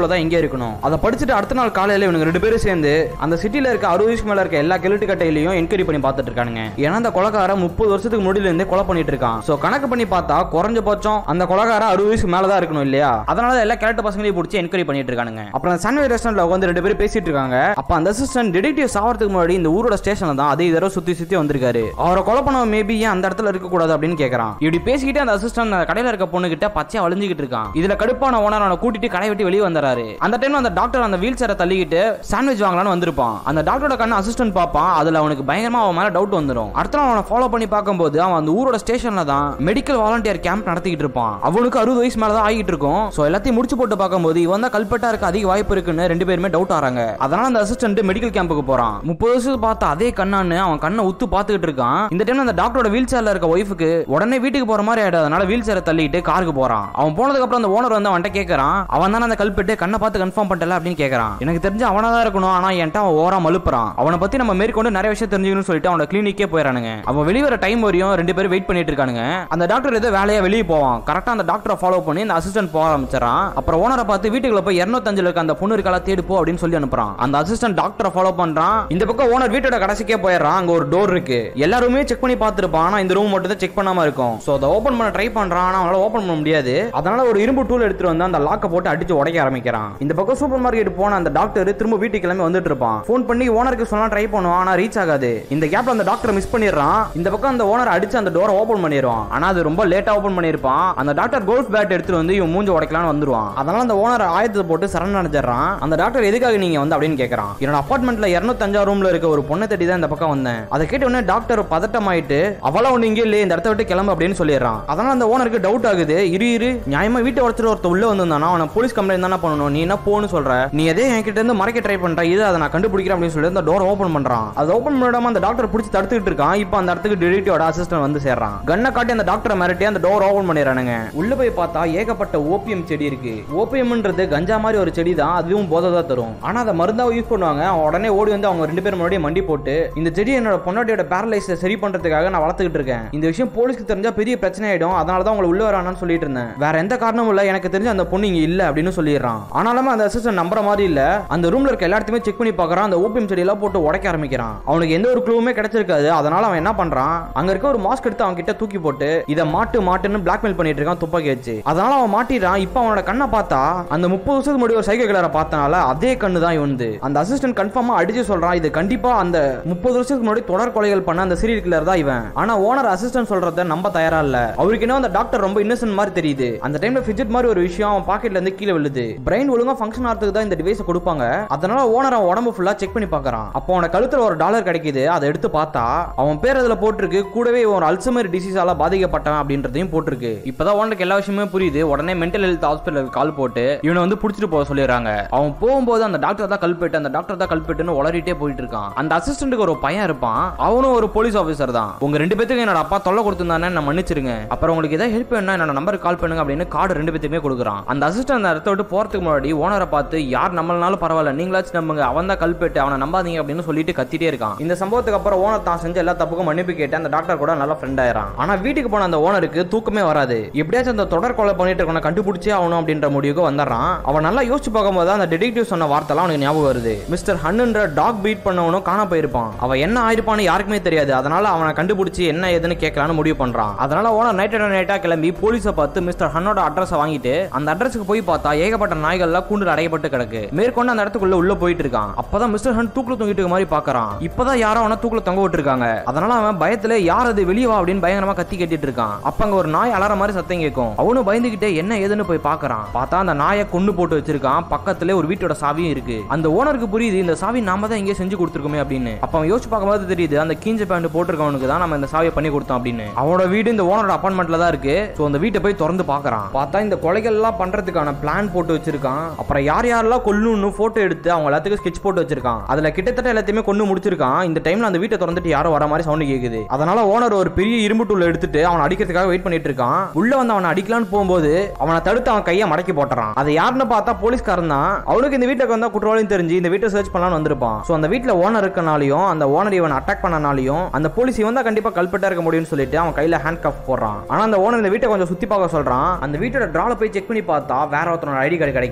மெக்சிகோல தான் எங்கே இருக்கணும் அதை படிச்சுட்டு அடுத்த நாள் காலையில இவனுங்க ரெண்டு பேரும் சேர்ந்து அந்த சிட்டில இருக்க அறுபது வயசுக்கு மேல இருக்க எல்லா கிழட்டு கட்டையிலையும் என்கொயரி பண்ணி பார்த்துட்டு இருக்கானுங்க ஏன்னா அந்த கொலகார முப்பது வருஷத்துக்கு முன்னாடில இருந்தே கொலை பண்ணிட்டு இருக்கான் சோ கணக்கு பண்ணி பார்த்தா குறைஞ்சபட்சம் அந்த கொலகார அறுபது வயசுக்கு மேல தான் இருக்கணும் இல்லையா அதனால தான் எல்லா கிழட்டு பசங்களையும் பிடிச்சி என்கொயரி பண்ணிட்டு இருக்கானுங்க அப்புறம் அந்த சன்வே ரெஸ்டாரண்ட்ல உட்காந்து ரெண்டு பேரும் பேசிட்டு இருக்காங்க அப்ப அந்த அசிஸ்டன்ட் டிடெக்டிவ் சாவறதுக்கு முன்னாடி இந்த ஊரோட ஸ்டேஷன்ல தான் அதே தடவை சுத்தி சுத்தி வந்திருக்காரு அவரை கொலை பண்ண மேபி ஏன் அந்த இடத்துல இருக்க கூடாது அப்படின்னு கேக்குறான் இப்படி பேசிக்கிட்டு அந்த அசிஸ்டன்ட் அந்த கடையில இருக்க பொண்ணு கிட்ட பச்சையா வளைஞ்சுக்கிட்டு இருக்கான் இதுல கடுப்பான ஓனர் அவனை கூட்டிட்டு கடை விட்டு வெளியே வந்துறாரு அந்த டைம்ல அந்த டாக்டர் அந்த வீல் சேரை தள்ளிக்கிட்டு சாண்ட்விச் வாங்கலாம்னு வந்திருப்பான் அந்த டாக்டரோட கண்ணு அசிஸ்டன்ட் பார்ப்பான் அதுல அவனுக்கு பயங்கரமா அவன் மேல டவுட் வந்துடும் அடுத்த நாள் அவனை ஃபாலோ பண்ணி பார்க்கும்போது அவன் அந்த ஊரோட ஸ்டேஷன்ல தான் மெடிக்கல் வாலண்டியர் கேம்ப் நடத்திக்கிட்டு இருப்பான் அவனுக்கு அறுபது வயசு மேல தான் ஆகிட்டு இருக்கும் சோ எல்லாத்தையும் முடிச்சு போட்டு பார்க்கும்போது இவன் தான் கல்பட்டா இருக்க அதிக வாய்ப்பு இருக்குன்னு ரெண்டு பேருமே டவுட் ஆறாங்க அதனால அந்த அசிஸ்டன்ட் மெடிக்கல் கேம்புக்கு போறான் முப்பது வருஷத்துக்கு பார்த்த அதே கண்ணான்னு அவன் கண்ணை உத்து பார்த்துக்கிட்டு இருக்கான் இந்த டைம்ல அந்த டாக்டரோட வீல் சேர்ல இருக்க ஒய்ஃபுக்கு உடனே வீட்டுக்கு போற மாதிரி ஆயிடும் அதனால வீல் சேரை தள்ளிட்டு காருக்கு போறான் அவன் போனதுக்கு அப்புறம் அந்த ஓனர் வந்து அவன்கிட்ட கேட்கறான் அவன் தானே அந்த கல்பெட்டு கண்ணை பார்த்து கன்ஃபார்ம் பண்ணிட்டல அப்படின்னு கேட்கறான் எனக்கு தெரிஞ்சு அவனா தான் இருக்கணும் ஆனா என்கிட்ட அவன் ஓரா மலுப்புறான் அவனை பத்தி நம்ம மேற்கொண்டு நிறைய விஷயம் தெரிஞ்சுக்கணும்னு சொல்லிட்டு அவனோட கிளினிக்கே போயிடறானுங்க அவன் வெளியே வர டைம் வரையும் ரெண்டு பேரும் வெயிட் பண்ணிட்டு இருக்கானுங்க அந்த டாக்டர் ஏதோ வேலையா வெளியே போவான் கரெக்டா அந்த டாக்டரை ஃபாலோ பண்ணி அந்த அசிஸ்டன்ட் போக ஆரம்பிச்சான் அப்புறம் ஓனரை பார்த்து வீட்டுக்குள்ள போய் இருநூத்தஞ்சுல இருக்க அந்த பொண்ணு இருக்கால தேடி போ அப்படின்னு சொல்லி அனுப்புறான் அந்த அசிஸ்டன்ட் டாக்டரை ஃபாலோ பண்றான் இந்த பக்கம் ஓனர் வீட்டோட கடைசிக்கே போயிடுறான் அங்க ஒரு டோர் இருக்கு எல்லாருமே செக் பண்ணி பார்த்திருப்பான் ஆனா இந்த ரூம் மட்டும் தான் செக் பண்ணாம இருக்கும் சோ அதை ஓபன் பண்ண ட்ரை பண்றான் ஆனா அவனால ஓபன் பண்ண முடியாது அதனால ஒரு இரும்பு டூல் எடுத்துட்டு வந்து அந்த லாக்கை போட்டு அடிச்சு உடைக்க ஆரம்பிக்கிறான் இந்த பக்கம் சூப்பர் மார்க்கெட் போன அந்த டாக்டர் திரும்ப வீட்டுக்கு கிளம்பி வந்துட்டு இருப்பான் ஃபோன் பண்ணி ஓனருக்கு சொன்னா ட்ரை பண்ணுவான் ஆனா ரீச் ஆகாது இந்த கேப்ல அந்த டாக்டர் மிஸ் பண்ணிடுறான் இந்த பக்கம் அந்த ஓனர் அடிச்சு அந்த டோரை ஓபன் பண்ணிடுவான் ஆனா அது ரொம்ப லேட்டா ஓபன் பண்ணிருப்பான் அந்த டாக்டர் கோல்ஃப் பேட் எடுத்துட்டு வந்து இவன் மூஞ்சி உடைக்கலாம்னு வந்துருவான் அதனால அந்த ஓனர் ஆயத்தை போட்டு சரண் அடைஞ்சிடறான் அந்த டாக்டர் எதுக்காக நீங்க வந்து அப்படின்னு கேட்கறான் என்னோட அபார்ட்மெண்ட்ல இருநூத்தஞ்சாவது ரூம்ல இருக்க ஒரு பொண்ணை தேடி தான் இந்த பக்கம் வந்தேன் அதை கேட்ட உடனே டாக்டர் பதட்டமாயிட்டு அவளா ஒண்ணு இங்கே இல்லையே இந்த இடத்த விட்டு கிளம்பு அப்படின்னு சொல்லிடுறான் அதனால அந்த ஓனருக்கு டவுட் ஆகுது இரு இரு நியாயமா வீட்டை ஒருத்தர் ஒருத்தர் உள்ள வந்திருந்தானா அவனை போலீஸ் கம்ப்ளைண்ட் தானே பண்ணணும் நீ என்ன போன்னு சொல்ற நீ எதே என்கிட்ட இருந்து மறைக்க ட்ரை பண்ற இது அதை நான் கண்டுபிடிக்கிறேன் அப்படின்னு சொல்லி அந்த டோர் ஓபன் பண்றான் அதை ஓபன் பண்ணிடாம அந்த டாக்டர் பிடிச்சி தடுத்துக்கிட்டு இருக்கான் இப்போ அந்த இடத்துக்கு டிடெக்டிவோட அசிஸ்டன்ட் வந்து சேர்றான் கண்ணை காட்டி அந்த டாக்டரை மிரட்டி அந்த டோர் ஓபன் பண்ணிடுறானுங்க உள்ள போய் பார்த்தா ஏகப்பட்ட ஓபிஎம் செடி இருக்கு ஓபிஎம்ன்றது கஞ்சா மாதிரி ஒரு செடி தான் அதுவும் போதை தான் தரும் ஆனா அதை மருந்தா யூஸ் பண்ணுவாங்க அவன் உடனே ஓடி வந்து அவங்க ரெண்டு பேரும் முன்னாடியே மண்டி போட்டு இந்த செடி என்னோட பொண்டாட்டியோட பேரலைஸை சரி பண்றதுக்காக நான் வளர்த்துக்கிட்டு இருக்கேன் இந்த விஷயம் போலீஸ்க்கு தெரிஞ்சா பெரிய பிரச்சனை ஆயிடும் அதனால தான் உங்களை உள்ள வரானான்னு சொல்லிட்டு இருந்தேன் வேற எந்த காரணமும் இல்ல எனக்கு தெரிஞ்ச அந்த பொண்ணு இங்க இல்ல அப்படின்னு சொல்லிடுறான் ஆனாலுமே அந்த அசிஸ்டன்ட் நம்புற மாதிரி இல்ல அந்த ரூம்ல இருக்க எல்லா இடத்தையுமே செக் பண்ணி பார்க்கறான் அந்த ஓபிஎம் செடி எல்லாம் போட்டு உடைக்க ஆரம்பிக்கிறான் அவனுக்கு எந்த ஒரு க்ளூவுமே கிடைச்சிருக்காது அதனால அவன் என்ன பண்றான் அங்க இருக்க ஒரு மாஸ்க் எடுத்து அவன் கிட்ட தூக்கி போட்டு இதை மாட்டு மாட்டுன்னு பிளாக்மெயில் பண்ணிட்டு இருக்கான் துப்பாக்கி வச்சு அதனால அவன் மாட்டிடுறான் இப்போ அவனோட கண்ணை பார்த்தா அந்த முப்பது வருஷத்துக்கு முன்னாடி ஒரு சைக்கோ கிளரை பார்த்தனால அதே கண்ணு தான் இவனுது அந்த அசிஸ்டன்ட் கன்ஃபார்மா அடிச்சு சொல்றான் இது கண்டிப்பா அந்த முப்பது வருஷத்துக்கு முன்னாடி தொடர் கொலைகள் பண்ண அந்த சீரியல் கிளர் தான் இவன் ஆனா ஓனர் அசிஸ்டன்ட் சொல்றத நம்ப தயாரா இல்ல அவருக்கு என்ன அந்த டாக்டர் ரொம்ப இன்னசென்ட் மாதிரி தெரியுது அந்த டைம்ல ஃபிஜெட் மாதிரி ஒரு விஷயம் அவன் பாக்கெட்ல இருந்து கீழே விழுது பிரெயின் ஒழுங்கா ஃபங்க்ஷன் ஆகிறதுக்கு தான் இந்த டிவைஸ் கொடுப்பாங்க அதனால ஓனர் அவன் உடம்பு ஃபுல்லா செக் பண்ணி பார்க்கறான் அப்போ அவன கழுத்துல ஒரு டாலர் கிடைக்குது அதை எடுத்து பார்த்தா அவன் பேர் அதுல போட்டிருக்கு கூடவே ஒரு அல்சமர் டிசீஸால பாதிக்கப்பட்டவன் அப்படின்றதையும் போட்டிருக்கு இப்பதான் ஓனருக்கு எல்லா விஷயமே புரியுது உடனே மென்டல் ஹெல்த் ஹாஸ்பிட்டலுக்கு கால் போட்டு இவனை வந்து புடிச்சிட்டு போக சொல்லிடுறாங்க அவன் போகும்போது அந்த டாக்டர் தான் கல்பெட்டு அந்த டாக்டர் தான் கல்பெட்டுன்னு உளறிட்டே போயிட்டு இருக்கான் அந்த அசிஸ்டன்ட்டுக்கு ஒரு பையன் இருப்பான் அவனும் ஒரு போலீஸ் ஆஃபீஸர் தான் உங்க ரெண்டு பேத்துக்கு என்னோட அப்பா தொல்லை கொடுத்துருந்தானே நான் மன்னிச்சிருங்க அப்புறம் உங்களுக்கு ஏதாவது ஹெல்ப் வேணும்னா என்னோட நம்பருக்கு கால் பண்ணுங்க அப்படின்னு கார்டு ரெண்டு பேத்துக்குமே கொடுக்குறான் அந்த அசிஸ்டன்ட் அந்த இடத்த விட்டு போறதுக்கு முன்னாடி ஓனரை பார்த்து யார் நம்மளனாலும் பரவாயில்ல நீங்களாச்சும் நம்புங்க அவன் தான் கல்பெட்டு அவனை நம்பாதீங்க அப்படின்னு சொல்லிட்டு கத்திட்டே இருக்கான் இந்த சம்பவத்துக்கு அப்புறம் ஓனர் தான் செஞ்ச எல்லா தப்புக்கும் மன்னிப்பு கேட்டு அந்த டாக்டர் கூட நல்லா ஃப்ரெண்ட் ஆயிரான் ஆனா வீட்டுக்கு போன அந்த ஓனருக்கு தூக்கமே வராது எப்படியாச்சும் அந்த தொடர் கொலை பண்ணிட்டு இருக்கவனை கண்டுபிடிச்சே ஆகணும் அப்படின்ற முடிவுக்கு வந்துடுறான் அவன் நல்லா யோசிச்சு பார்க்கும்போது அந்த டிடெக்டிவ் சொன்ன வார்த்தைலாம் அவனுக்கு ஞாபகம் வருது மிஸ்டர் ஹன்னுன்ற டாக் பீட் பண்ணவனும் காண போயிருப்பான் அவன் என்ன ஆயிருப்பான்னு யாருக்குமே தெரியாது அதனால அவனை கண்டுபிடிச்சு என்ன ஏதுன்னு கேட்கலான்னு முடிவு பண்றான் அதனால ஓனர் நைட் நைட்டா கிளம்பி போலீஸை பார்த்து மிஸ்டர் ஹன்னோட அட்ரஸை வாங்கிட்டு அந்த அட்ரஸுக்கு போய் பார்த்தா ஏகப்பட்ட நாய்கள்லாம் கூண்டு அடையப்பட்டு கிடக்கு மேற்கொண்டு அந்த இடத்துக்குள்ள உள்ள போயிட்டு இருக்கான் அப்பதான் மிஸ்டர் ஹன் தூக்குல தொங்கிட்டு இருக்க மாதிரி பாக்குறான் இப்பதான் யாரோ அவனை தூக்குல தொங்க விட்டுருக்காங்க அதனால அவன் பயத்துல யார் அது வெளியே வா அப்படின்னு பயங்கரமா கத்தி கட்டிட்டு இருக்கான் அப்ப அங்க ஒரு நாய் அலற மாதிரி சத்தம் கேட்கும் அவனும் பயந்துகிட்டே என்ன ஏதுன்னு போய் பாக்குறான் பார்த்தா அந்த நாயை கொண்டு போட்டு வச்சிருக்கான் பக்கத்துல ஒரு வீட்டோட சாவியும் இருக்கு அந்த ஓனருக்கு புரியுது இந்த சாவி நாம தான் இங்கே செஞ்சு கொடுத்துருக்கோமே அப்படின்னு அப்ப அவன் யோசிச்சு பார்க்கும்போது தெரியுது அந்த கீஞ்ச பேண்ட் போட்டிருக்கவனுக்கு தான் நம்ம இந்த சாவியை பண்ணி கொடுத்தோம் அப்படின்னு அவனோட வீடு இந்த ஓனரோட அப்பார்ட்மெண்ட்ல தான் இருக்கு சோ அந்த வீட்டை போய் திறந்து பாக்குறான் பார்த்தா இந்த கொலைகள் எல்லாம் பண்றதுக்கான பிளான் போட்டு வச்சிருக்கான் அப்புறம் யார் யாரெல்லாம் கொல்லணும்னு போட்டோ எடுத்து அவங்க எல்லாத்துக்கும் ஸ்கெட்ச் போட்டு வச்சிருக்கான் அதுல கிட்டத்தட்ட எல்லாத்தையுமே கொண்டு முடிச்சிருக்கான் இந்த டைம்ல அந்த வீட்டை திறந்துட்டு யாரோ வர மாதிரி சவுண்ட் கேக்குது அதனால ஓனர் ஒரு பெரிய இரும்பு டூல் எடுத்துட்டு அவனை அடிக்கிறதுக்காக வெயிட் பண்ணிட்டு இருக்கான் உள்ள வந்து அவனை அடிக்கலாம்னு போகும்போது அவனை தடுத்து அவன் கையை மடக்கி போட்டுறான் அதை யாருன்னு பார்த்தா போலீஸ்காரன் தான் அவனுக்கு இந்த வீட்டுக்கு வந்தா குற்றவாளியும் தெரிஞ்சு இந்த வீட்டை சர்ச் பண்ணலாம்னு வந்திருப்பான் சோ அந்த வீட்டுல ஓனர் இருக்கனாலையும் அந்த ஓனர் இவன் அட்டாக் பண்ணனாலையும் அந்த போலீஸ் இவன் தான் கண்டிப்பா கல்பெட்டா இருக்க முடியும்னு சொல்லிட்டு அவன் கையில ஹேண்ட் கஃப் போடுறான் ஆனா அந்த ஓனர் இந்த வீட்டை கொஞ்சம் சுத்தி பார்க்க சொல்றான் அந்த வீட்டோட டிரால போய் செக் பண்ணி பார்த்தா வேற ஒருத்தனோட ஐடி கார்டு கிடைக்குது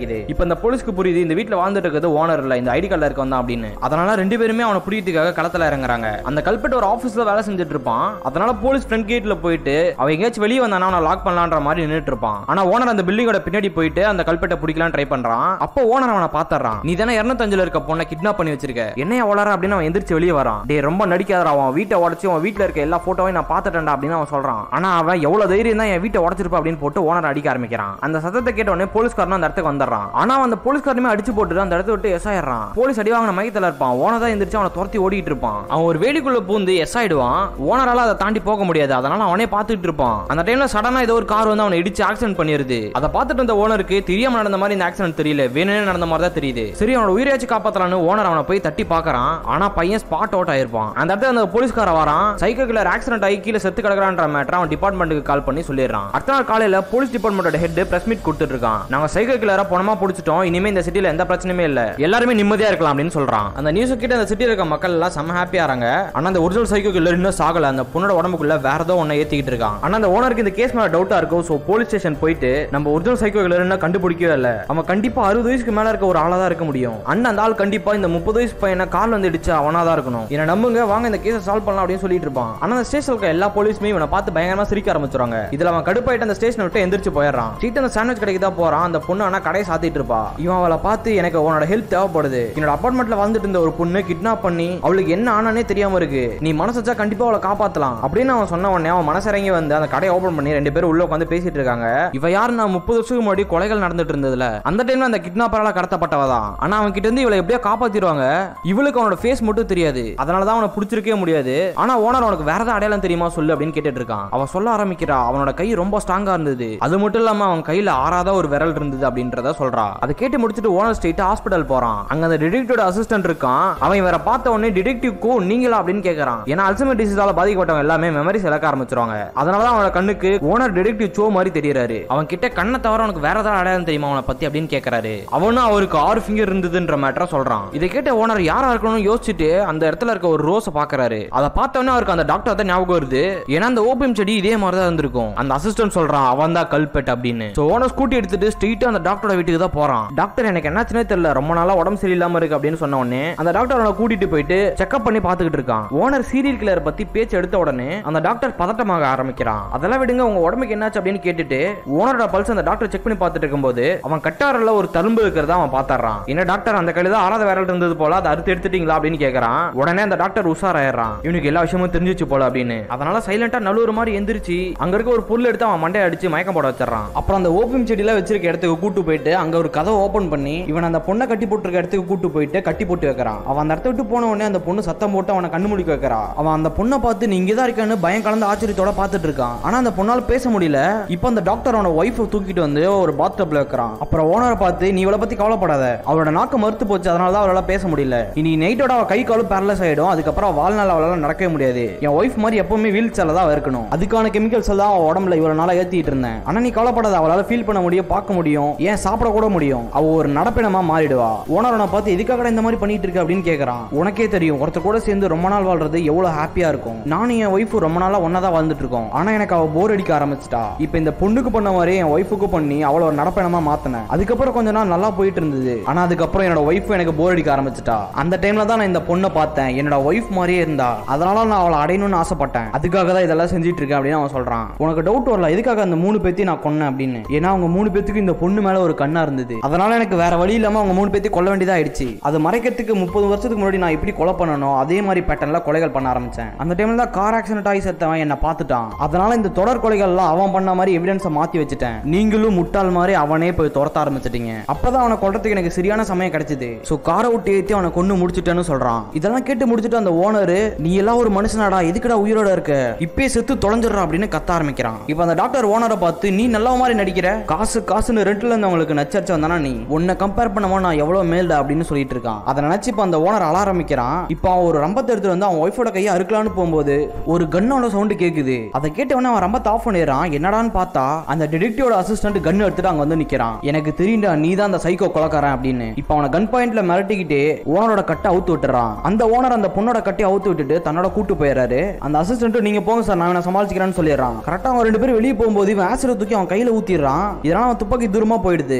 கிடைக்குது இப்போ இந்த போலீஸ்க்கு புரியுது இந்த வீட்ல வாழ்ந்துட்டு இருக்கிறது ஓனர் இல்ல இந்த ஐடி கார்டில் இருக்கவன் தான் அப்படின்னு அதனால ரெண்டு பேருமே அவனை பிடிக்கிறதுக்காக களத்துல இறங்குறாங்க அந்த கல்பெட் ஒரு ஆபீஸ்ல வேலை செஞ்சுட்டு இருப்பான் அதனால போலீஸ் ஃப்ரண்ட் கேட்ல போயிட்டு அவன் எங்கேயாச்சும் வெளியே வந்தானா அவனை லாக் பண்ணலான்ற மாதிரி நின்னுட்டு இருப்பான் ஆனா ஓனர் அந்த பில்டிங்கோட பின்னாடி போயிட்டு அந்த கல்பெட்டை பிடிக்கலாம் ட்ரை பண்றான் அப்போ ஓனர் அவனை பாத்துறான் நீ தானே இருநூத்தஞ்சுல இருக்க பொண்ணை கிட்னாப் பண்ணி வச்சிருக்க என்னைய வளர அப்படின்னு அவன் எந்திரிச்சு வெளியே வரான் டே ரொம்ப நடிக்காதடா அவன் வீட்டை உடச்சு அவன் வீட்டுல இருக்க எல்லா போட்டோவையும் நான் பாத்துட்டேன்டா அப்படின்னு அவன் சொல்றான் ஆனா அவன் எவ்வளவு தைரியம் தான் என் வீட்டை உடச்சிருப்பா அப்படின்னு போட்டு ஓனர் அடிக்க ஆரம்பிக்கிறான் அந்த சத்தத்தை கேட்ட உடனே போலீஸ்காரனும் அந்த இடத்துக்கு வந்துடுறான் ஆனா அந்த போலீஸ்காரனுமே அடிச்சு போட்டுட்டு அந்த இடத்த விட்டு எஸ் ஆயிடுறான் போலீஸ் அடி வாங்கின மயத்துல இருப்பான் ஓனர் தான் எந்திரிச்சு அவனை துரத்தி ஓடிட்டு இருப்பான் அவன் ஒரு வேலிக்குள்ள பூந்து எஸ் ஆயிடுவான் ஓனரால அதை தாண்டி போக முடியாது அதனால அவனே பார்த்துட்டு இருப்பான் அந்த டைம்ல சடனா ஏதோ ஒரு கார் வந்து அவனை இடிச்சு ஆக்சிடென்ட் பண்ணிருது அதை பார்த்துட்டு இருந்த ஓனருக்கு தெரியாம நடந்த மாதிரி இந்த ஆக்சிடென்ட் தெரியல வேணும்னே நடந்த மாதிரி தான் தெரியுது சரி அவனோட உயிராச்சு காப்பாத்தலான்னு ஓனர் அவனை போய் தட்டி பார்க்கறான் ஆனா பையன் ஸ்பாட் அவுட் ஆயிருப்பான் அந்த இடத்துல அந்த போலீஸ்கார வரான் சைக்கிள் கிளர் ஆக்சிடென்ட் ஆகி கீழே செத்து கிடக்குறான்ற மேட்டர் அவன் டிபார்ட்மெண்ட்டுக்கு கால் பண்ணி சொல்லிடுறான் அடுத்த நாள் காலையில போலீஸ் டிபார்ட்மெண்டோட ஹெட் பிரஸ் மீட் கொடுத்துட்டு இருக்கான் நாங்க சைக்கிள் கிளரை பணமா பிடிச்சிட்டோம் இனிமே இந்த சிட்டில எந்த பிரச்சனையுமே இல்ல எல்லாருமே நிம்மதியா இருக்கலாம் அப்படின்னு சொல்றான் அந்த நியூஸ் கிட்ட அந்த சிட்டில இருக்க மக்கள் எல்லாம் செம்ம ஹாப்பியா இருக்காங்க ஆனா அந்த ஒரிஜினல் சைக்கிள் கிளர் இன்னும் சாகல அந்த பொண்ணோட உடம்புக்குள்ள வேற ஏதோ ஒண்ணு ஏத்திக்கிட்டு இருக்கான் ஆனா அந்த ஓனருக்கு இந்த கேஸ் மேல டவுட்டா இருக்கும் சோ போலீஸ் ஸ்டேஷன் போயிட்டு நம்ம ஒரிஜினல் சைக்கிள் கிளர் என்ன கண்டுபிடிக்கவே இல்ல அவன் கண்டிப்பா அறுபது வயசுக்கு மேல இருக்க ஒரு ஆளா தான் இருக்க முடியும் அண்ணன் அந்த ஆள் கண்டிப்பா இந்த முப்பது வயசு பையனை கால் வந்து இடிச்சு அவனா தான் இருக்கணும் என்ன நம்புங்க வாங்க இந்த கேஸை சால்வ் பண்ணலாம் அப்படின்னு சொல்லிட்டு இருப்பான் ஆனா அந்த ஸ்டேஷன்ல இருக்க எல்லா போலீஸுமே இவனை பார்த்து பயங்கரமா சிரிக்க ஆரம்பிச்சுறாங்க இதுல அவன் கடுப்பாயிட்டு அந்த ஸ்டேஷனை விட்டு எந்திரிச்சு போயிடுறான் சீட்டு அந்த சாண்ட்விச் கடைக்கு தான் போறான் அந்த பொண்ணு ஆனா கடையை சாத்திட்டு இருப்பா இவன் அவளை பார்த்து எனக்கு உன்னோட ஹெல்ப் தேவைப்படுது என்னோட அபார்ட்மெண்ட்ல வாழ்ந்துட்டு இருந்த ஒரு பொண்ணு கிட்னாப் பண்ணி அவளுக்கு என்ன ஆனானே தெரியாம இருக்கு நீ மனசு வச்சா கண்டிப்பா அவளை காப்பாத்தலாம் அப்படின்னு அவன் சொன்ன உடனே அவன் மனசிறங்கி வந்து அந்த கடையை ஓபன் பண்ணி ரெண்டு பேரும் உள்ள உட்காந்து பேசிட்டு இருக்காங்க இவ யாரு நான் முப்பது வருஷத்துக்கு முன்னாடி கொலைகள் நடந்துட்டு இருந்ததுல அந்த டைம்ல அந்த கிட்னாப்பரால கடத்தப்பட்டவ தான் ஆனா அவன் கிட்ட இருந்து இவளை எப்படியோ காப்பாத்திடுவாங்க இவளுக்கு அவனோட ஃபேஸ் மட்டும் தெரியாது அதனாலதான் அவனை பிடிச்சிருக்கவே முடியாது ஆனா ஓனர் அவனுக்கு வேற ஏதாவது அடையாளம் தெரியுமா சொல்லு அப்படின்னு கேட்டுட்டு இருக்கான் அவன் சொல்ல ஆரம்பிக்கிறா அவனோட கை ரொம்ப ஸ்ட்ராங்கா இருந்தது அது மட்டும் இல்லாம அவன் கையில ஆறாத ஒரு விரல் இருந்தது அப்படின்றத சொல்றா அதை கேட்டு முடிச்சுட்டு ஓனர் ஸ்ட்ரெயிட் ஹாஸ்பிடல் போறான் அங்க அந்த டிடெக்டிவ் அசிஸ்டன்ட் இருக்கான் அவன் இவரை பார்த்த உடனே டிடெக்டிவ் கோ நீங்களா அப்படின்னு கேக்குறான் ஏன்னா அல்சைமர் டிசீஸால பாதிக்கப்பட்டவங்க எல்லாமே மெமரிஸ் இழக்க ஆரம்பிச்சிருவாங்க அதனாலதான் அவனோட கண்ணுக்கு ஓனர் டிடெக்டிவ் சோ மாதிரி தெரியறாரு அவன் கிட்ட கண்ணை தவிர அவனுக்கு வேற ஏதாவது அடையாளம் தெரியுமா அவனை பத்தி அப்படின்னு கேக்குறாரு அவனும் அவருக்கு ஆறு ஃபிங்கர் இருந்ததுன்ற மேட்டரை சொல்றான் இதை கேட்ட ஓனர் யாரா இருக்கணும்னு யோசிச்சுட்டு அந்த இடத்துல இருக்க ஒரு ரோஸை பாக்குறாரு அதை பார்த்த உடனே அவருக்கு அந்த டாக்டர் தான் ஞாபகம் வருது ஏன்னா அந்த ஓபியம் செடி இதே மாதிரி தான் இருந்திருக்கும் அந்த அசிஸ்டன்ட் சொல்றான் அவன் தான் கல்பெட் அப்படின்னு சோ ஓனர் ஸ்கூட்டி எடுத்துட்டு ஸ்ட்ரெயிட்டா அந்த டாக்டரோட வீட்டுக்கு தான் போறான் டாக்டர் எனக்கு என்னாச்சுனே தெரியல ரொம்ப நாளா உடம்பு சரியில்லாம இருக்கு அப்படின்னு சொன்ன உடனே அந்த டாக்டர் அவனை கூட்டிட்டு போயிட்டு செக்அப் பண்ணி பாத்துக்கிட்டு இருக்கான் ஓனர் சீரியல் கிளர் பத்தி பேச்சு எடுத்த உடனே அந்த டாக்டர் பதட்டமாக ஆரம்பிக்கிறான் அதெல்லாம் விடுங்க உங்க உடம்புக்கு என்னாச்சு அப்படின்னு கேட்டுட்டு ஓனரோட பல்ஸ் அந்த டாக்டர் செக் பண்ணி பார்த்துட்டு இருக்கும்போது அவன் கட்டாரில் ஒரு தழும்பு இருக்கிறதா அவன் பாத்தாடுறான் என்ன டாக்டர் அந்த கையில தான் ஆறாத விரல் இருந்தது போல அதை அறுத்து எடுத்துட்டீங்களா அப்படின்னு கேக்குறான் உடனே அந்த டாக்டர் உஷாராயிடுறான் இவனுக்கு எல்லா விஷயமும் தெரிஞ்சிச்சு போல அப்படின்னு அதனால சைலண்டா நழுவுற மாதிரி எந்திரிச்சு அங்க இருக்க ஒரு பொருள் எடுத்து அவன் மண்டையை அடிச்சு மயக்கம் போட வச்சிடறான் அப்புறம் அந்த ஓபியம் செடியில வச்சிருக்க இடத்துக்கு கூட்டு போயிட்டு அங்க ஒரு கதவை ஓபன் பண்ணி இவன் அந்த பொண்ணை கட்டி போட்டிருக்க இடத்துக்கு கூட்டு போயிட்டு கட்டி போட்டு வைக்கிறான் அவன் அந்த இடத்த விட்டு போன உடனே அந்த பொண்ணு சத்தம் போட்டு அவனை கண்ணு முடிக்க வைக்கிறா அவன் அந்த பொண்ணை பார்த்து நீ இங்கதான் இருக்கேன்னு பயம் கலந்த ஆச்சரியத்தோட பார்த்துட்டு இருக்கான் ஆனா அந்த பொண்ணால பேச முடியல இப்போ அந்த டாக்டர் அவன ஒய்ஃப் தூக்கிட்டு வந்து ஒரு பாத் டப்ல வைக்கிறான் அப்புறம் ஓனரை பார்த்து நீ இவளை பத்தி கவலைப்படாத அவளோட நாக்கு மறுத்து போச்சு அதனால தான் அவளால பேச முடியல இனி நைட்டோட அவ கை காலும் பேரலைஸ் ஆயிடும் அதுக்கப்புறம் அவ வாழ்நாள் அவளால நடக்கவே முடியாது என் ஒய்ஃப் மாதிரி எப்பவுமே வீல் சேல தான் அவ இருக்கணும் அதுக்கான கெமிக்கல்ஸ் எல்லாம் அவ உடம்புல இவ்வளவு நாளா ஏத்திட்டு இருந்தேன் ஆனா நீ கவலைப்படாத அவளால ஃபீல் பண்ண முடியும் பார்க்க முடியும் ஏன் சாப்பிட கூட முடியும் அவ ஒரு நடப்பினமா மாறிடுவா ஓனரை பார்த்து எதுக்காக இந்த மாதிரி பண்ணிட்டு இருக்க அப்படின்னு கேக்குறான் உனக்கே தெரியும் ஒருத்தர் கூட சேர்ந்து ரொம்ப நாள் வாழ்றது எவ்வளவு ஹாப்பியா இருக்கும் நானும் என் ஒய்ஃப் ரொம்ப நாளா ஒன்னா தான் வாழ்ந்துட்டு இருக்கோம் ஆனா எனக்கு அவ போர் அடிக்க ஆரம்பிச்சிட்டா இப்போ இந்த பொண்ணுக்கு பண்ண மாதிரி என் ஒய்ஃபுக்கு பண்ணி அவளை ஒரு நடப்பயணமா மாத்தினேன் அதுக்கப்புறம் கொஞ்ச நாள் நல்லா போயிட்டு இருந்தது ஆனா அதுக்கப்புறம் என்னோட ஒய்ஃப் எனக்கு போர் அடிக்க ஆரம்பிச்சிட்டா அந்த டைம்ல தான் நான் இந்த பொண்ணை பார்த்தேன் என்னோட ஒய்ஃப் மாதிரியே இருந்தா அதனால நான் அவளை அடையணும்னு ஆசைப்பட்டேன் அதுக்காக தான் இதெல்லாம் செஞ்சுட்டு இருக்கேன் அப்படின்னு அவன் சொல்றான் உனக்கு டவுட் வரல எதுக்காக அந்த மூணு பேத்தி நான் கொன்னேன் அப்படின்னு ஏன்னா அவங்க மூணு பேத்துக்கு இந்த பொண்ணு மேல ஒரு கண்ணா இருந்தது அதனால எனக்கு வேற வழி இல்லாம அவங்க மூணு பேத்தி கொல்ல வேண்டியதா ஆயிடுச்சு அது மறைக்கிறதுக்கு முப்பது வருஷத்துக்கு முன்னாடி நான் எப்படி கொலை பண்ணணும் அதே மாதிரி பேட்டர்ன்ல கொலைகள் பண்ண ஆரம்பிச்சேன் அந்த டைம்ல தான் கார் ஆக்சிடென்ட் ஆகி செத்தவன் என்ன பார்த்துட்டான் அதனால இந்த தொடர் கொலைகள்லாம் அவன் பண்ண மாதிரி எவிடன்ஸை மாத்தி வச்சுட்டேன் நீங்களும் முட்டாள் மாதிரி அவனே போய் துரத்த ஆரம்பிச்சிட்டீங்க அப்பதான் அவனை கொல்றதுக்கு எனக்கு சரியான சமயம் கிடைச்சது சோ காரை விட்டு ஏத்தி அவனை கொண்டு முடிச்சிட்டேன்னு சொல்றான் இதெல்லாம் கேட்டு முடிச்சுட்டு அந்த ஓனர் நீ எல்லாம் ஒரு மனுஷனாடா எதுக்குடா உயிரோட இருக்க இப்பே செத்து தொலைஞ்சிடுறா அப்படின்னு கத்த ஆரம்பிக்கிறான் இப்போ அந்த டாக்டர் ஓனரை பார்த்து நீ நல்ல மாதிரி நடிக்கிற காசு காசுன்னு ரெண்டுல இருந்தவங்களுக்கு நச்சரிச்சு வந்தானா நீ உன்னை கம்பேர் பண்ணவா நான் எவ்வளவு மேல்டா அப்படின்னு சொல்லிட்டு இருக்கான் அதை நினைச்சு இப்போ அந்த ஓனர் அழ ஆரம்பிக்கிறான் இப்போ அவன் ஒரு ரம்பத்தை எடுத்துட்டு வந்து அவன் ஒய்ஃபோட கையை அறுக்கலான்னு போகும்போது ஒரு கன்னோட சவுண்டு கேக்குது அதை கேட்டவனே அவன் ரம்பத்தை ஆஃப் பண்ணிடுறான் என்னடான்னு பார்த்தா அந்த டிடெக்டிவோட அசிஸ்டன்ட் கன் எடுத்துட்டு அங்க வந்து நிக்கிறான் எனக்கு தெரியும்டா நீ தான் அந்த சைக்கோ கொலக்காரன் அப்படின்னு இப்போ அவனை கன் பாயிண்ட்ல மிரட்டிக்கிட்டு ஓனரோட கட்டை அவுத்து விட்டுறான் அந்த ஓனர் அந்த பொண்ணோட கட்டி அவுத்து விட்டுட்டு தன்னோட கூட்டு போயிடுறாரு அந்த அசிஸ்டன்ட் நீங்க போங்க சார் நான் இவனை சமாளிச்சுக்கிறேன்னு சொல்லிடுறான் கரெக்டா அவன் ரெண்டு பேரும் வெளியே போகும்போது இவன் ஆசிரியர் தூக்கி அவன் கையில ஊத்திடுறான் இதனால அவன் துப்பாக்கி தூரமா போயிடுது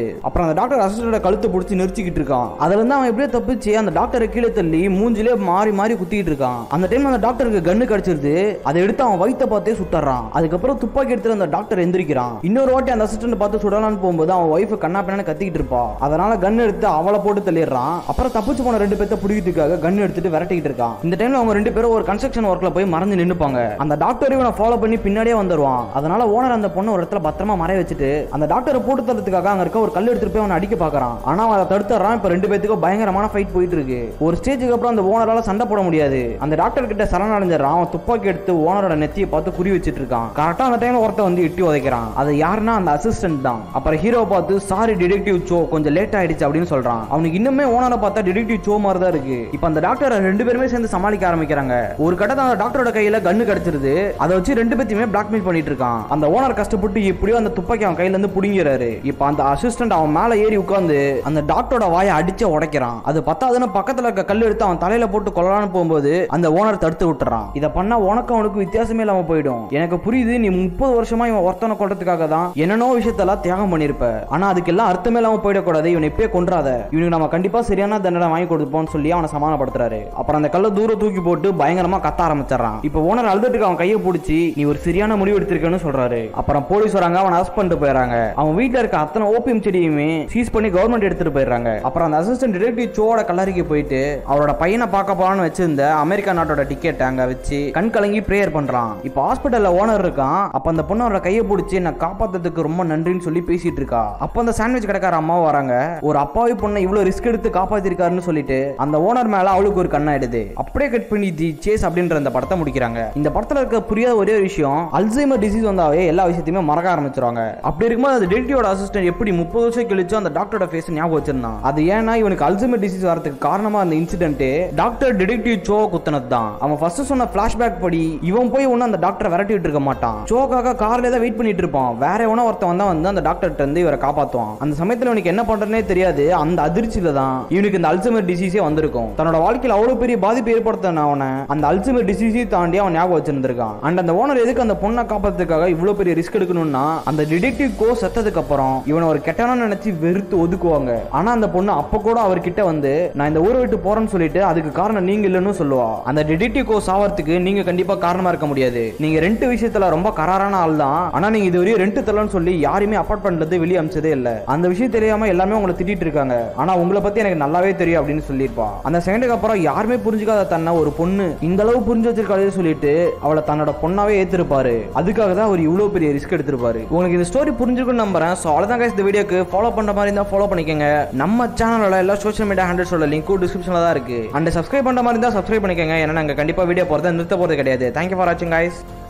அப்புறம் அந்த டாக்டர் அசிஸ்டன்ட கழுத்தை பிடிச்சி நெரிச்சிக்கிட்டு இருக்கான் அதுல இருந்து அவன் எப்படியோ தப்பிச்சு அந்த டாக்டரை கீழே தள்ளி மூஞ்சிலே மாறி மாறி குத்திட்டு இருக்கான் அந்த டைம் அந்த டாக்டருக்கு கன்னு கிடைச்சிருது அதை எடுத்து அவன் வயித்தை பார்த்தே சுட்டுறான் அதுக்கப்புறம் துப்பாக்கி எடுத்து அந்த டாக்டர் எந்திரிக்கிறான் இன்னொரு வாட்டி அந்த அசிஸ்டன்ட் பார்த்து சுடலான்னு போகும்போது அவன் ஒய்ஃப் கண்ணா பின்னான்னு கத்திக்கிட்டு இருப்பா அதனால கன் எடுத்து அவளை போட்டு தள்ளிடுறான் அப்புறம் தப்பிச்சு போன ரெண்டு பேர்த்த பிடிக்கிறதுக்காக கன் எடுத்துட்டு விரட்டிக்கிட்டு இருக்கான் இந்த டைம்ல அவங்க ரெண்டு பேரும் ஒரு கன்ஸ்ட்ரக்ஷன் ஒர்க்ல போய் மறந்து நின்னுப்பாங்க அந்த டாக்டர் இவனை ஃபாலோ பண்ணி பின்னாடியே வந்துருவான் அதனால ஓனர் அந்த பொண்ணு ஒரு இடத்துல பத்திரமா மறைய வச்சுட்டு அந்த டாக்டரை போட்டு தரத்துக்காக அங்க இருக்க ஒரு கல் எடுத்துட்டு போய் அவனை அடிக்க பாக்குறான் ஆனா அவன் அதை தடுத்துறான் இப்ப ரெண்டு பேத்துக்கும் பயங்கரமான ஃபைட் போயிட்டு இருக்கு ஒரு ஸ்டேஜுக்கு அப்புறம் அந்த ஓனரால சண்டை போட முடியாது அந்த டாக்டர் கிட்ட சரணடைஞ்சிடறான் அவன் துப்பாக்கி எடுத்து ஓனரோட நெத்தியை பார்த்து குறி வச்சிட்டு இருக்கான் கரெக்டா அந்த டைம்ல ஒருத்த வந்து எட்டி உதைக்கிறான் அது யாருன்னா அந்த அசிஸ்டன்ட் தான் அப்புறம் ஹீரோ பார்த்து சாரி டிடெக்டிவ் சோ கொஞ்சம் லேட் ஆயிடுச்சு அப்படின்னு சொல்றான் அவனுக்கு இன்னுமே ஓனரை பார்த்தா டிடெக்டிவ் சோ மாதிரி தான் இருக்கு இப்போ அந்த டாக்டர் ரெண்டு பேருமே சேர்ந்து சமாளிக்க ஆரம்பிக்கிறாங்க ஒரு கட்டத்தை அந்த டாக்டரோட கையில கன்னு கிடைச்சிருது அதை வச்சு ரெண்டு பேத்தையுமே பிளாக்மெயில் பண்ணிட்டு இருக்கான் அந்த ஓனர் கஷ்டப்பட்டு எப்படியோ அந்த துப்பாக்கி அவன் கையில இருந்து புடிங்கிறாரு இப்போ அந்த அசிஸ்டன்ட் அவன் மேல ஏறி உட்காந்து அந்த டாக்டரோட வாயை அடிச்சு உடைக்கிறான் அது பத்தாதுன்னு பக்கத்துல இருக்க கல் எடுத்து அவன் தலையில போட்டு கொல்லலான்னு போகும்போது அந்த ஓனர் தடுத்து விட்டுறான் இதை பண்ணா உனக்கு அவனுக்கு வித்தியாசமே இல்லாம போயிடும் எனக்கு புரியுது நீ முப்பது வருஷமா இவன் ஒருத்தனை கொல்றதுக்காக தான் என்னென்னோ விஷயத்தெல்லாம் தியாகம் பண்ணிருப்ப ஆனா அதுக்கெல்லாம் அர்த்தமே இல்லாம போயிடக்கூடாது இவனை இப்பயே கொன்றாத இவனுக்கு நம்ம கண்டிப்பா சரியான தண்டனை வாங்கி கொடுப்போம்னு சொல்லி அவனை சமாதானப்படுத்துறாரு அப்புறம் அந்த கல்லை தூரம் தூக்கி போட்டு பயங்கரமா கத்த ஆரம்பிச்சிடறான் இப்போ ஓனர் அழுதுட்டு அவன் கையை பிடிச்சி நீ ஒரு சரியான முடிவு எடுத்திருக்கன்னு சொல்றாரு அப்புறம் போலீஸ் வராங்க அவன் அரெஸ்ட் பண்ணிட்டு போயிடறாங்க அவன் வீட்ல இருக்க அத்தனை ஓபிஎம் செடியுமே சீஸ் பண்ணி கவர்மெண்ட் எடுத்துட்டு போயிடுறாங்க அப்புறம் அந்த அசிஸ்டன்ட் டிடெக்டிவ் சோட கல்லறைக்கு போயிட்டு அவரோட பையனை பார்க்க போறான்னு வச்சிருந்த அமெரிக்கா நாட்டோட டிக்கெட் அங்க வச்சு கண் கலங்கி பிரேயர் பண்றான் இப்போ ஹாஸ்பிட்டல்ல ஓனர் இருக்கான் அப்ப அந்த பொண்ணு அவரோட கையை பிடிச்சி என்ன காப்பாத்ததுக்கு ரொம்ப நன்றின்னு சொல்லி பேசிட்டு இருக்கா அப்ப அந்த சாண்ட்விச் கடைக்கார அம்மாவும் வராங்க ஒரு அப்பாவி பொண்ணை இவ்வளவு ரிஸ்க் எடுத்து காப்பாத்திருக்காருன்னு சொல்லிட்டு அந்த ஓனர் மேல அவளுக்கு ஒரு கண்ணாயிடுது அப்படியே கட் பண்ணி தி சேஸ் அப்படின்ற அந்த படத்தை முடிக்கிறாங்க இந்த படத்துல இருக்க புரியாத ஒரே ஒரு விஷயம் அல்சைமர் டிசீஸ் வந்தாவே எல்லா விஷயத்தையுமே மறக்க ஆரம்பிச்சிருவாங்க அப்படி இருக்கும்போது அந்த டெல்டியோட அசிஸ்டன்ட் எப்படி முப்பது வருஷம் கழிச்சு அந்த டாக்டரோட ஃபேஸ் ஞாபகம் வச்சிருந்தான் அது ஏன்னா இவனுக்கு அல்சைமர் டிசீஸ் வரதுக்கு காரணமா அந்த இன்சிடென்ட் டாக்டர் டிடெக்டிவ் சோ குத்தனது தான் அவன் ஃபர்ஸ்ட் சொன்ன பிளாஷ்பேக் படி இவன் போய் ஒன்னும் அந்த டாக்டரை விரட்டிட்டு இருக்க மாட்டான் சோக்காக கார்ல தான் வெயிட் பண்ணிட்டு இருப்பான் வேற எவனோ ஒருத்தன் வந்தா வந்து அந்த டாக்டர்கிட்ட இருந்து இவரை காப்பாத்துவான் அந்த சமயத்துல இவனுக்கு என்ன பண்றதுனே தெரியாது அந்த அதிர்ச்சியில தான் இவனுக்கு இந்த அல்சைமர் டிசீஸே வந்திருக்கும் தன்னோட வாழ்க்கையில் அவ்வளவு பெரிய பாதிப்பு ஏற்படுத்தின அவனை அந்த அல்சைமர் டிசீஸை தாண்டி அவன் ஞாபகம் வச்சிருந்திருக்கான் அண்ட் அந்த ஓனர் எதுக்கு அந்த பொண்ணை காப்பாத்துறதுக்காக இவ்வளவு பெரிய ரிஸ்க் எடுக்கணும்னா அந்த டிடெக்டிவ் கோ செத்ததுக்கு அப்புறம் இவனை ஒரு கெட்டவன நினைச்சு வெறுத்து ஒதுக்குவாங்க ஆனா அந்த பொண்ணு அப்ப கூட அவர்கிட்ட வந்து நான் இந்த ஊரை விட்டு போறேன்னு சொல்லிட்டு அதுக்கு காரணம் நீங்க இல்லைன்னு சொல்லுவா அந்த டிடெக்டிவ் கோ சாவறதுக்கு நீங்க கண்டிப்பா காரணமா இருக்க முடியாது நீங்க ரெண்டு விஷயத்துல ரொம்ப கராரான ஆள் தான் ஆனா நீங்க இதுவரையும் ரெண்டு தரலன்னு சொல்லி யாருமே அப்பார்ட்மெண்ட்ல இருந்து வெளியே அமிச்சதே இல்ல அந்த விஷயம் தெரியாம எல்லாமே உங்களை திட்டிட்டு இருக்காங்க ஆனா உங்களை பத்தி எனக்கு நல்லாவே தெரியும் அப்படின்னு சொல்லியிருப்பா அந்த செகண்டுக்கு அப்புறம் யாருமே புரிஞ்சுக்காத தன்னை ஒரு பொண்ணு இந்த அளவு புரிஞ்சு வச்சிருக்காளே சொல்லிட்டு அவளை தன்னோட பொண்ணாவே ஏத்திருப்பாரு அதுக்காக தான் அவர் இவ்வளவு பெரிய ரிஸ்க் எடுத்திருப்பாரு உங்களுக்கு இந்த ஸ்டோரி புரிஞ்சுக்கணும்னு நம்புறேன் ஸோ அவ்வளோதான் guys இந்த வீடியோக்கு ஃபாலோ பண்ற மாதிரி இருந்தா ஃபாலோ பண்ணிக்கோங்க நம்ம சேனலோட எல்லா சோஷியல் மீடியா ஹேண்டில்ஸோட லிங்க்கும் டிஸ்கிரிப்ஷனில் தான் இருக்கு அண்ட் சப்ஸ்கிரைப் பண்ற மாதிரி இருந்தா சப்ஸ்கிரைப் பண்ணிக்கோங்க ஏன்னா நாங்கள் கண்டிப்பாக வீடியோ போகிறத நிறுத்த போகிறது கிடையாது தேங்க்யூ ஃபார் வாட்சிங் guys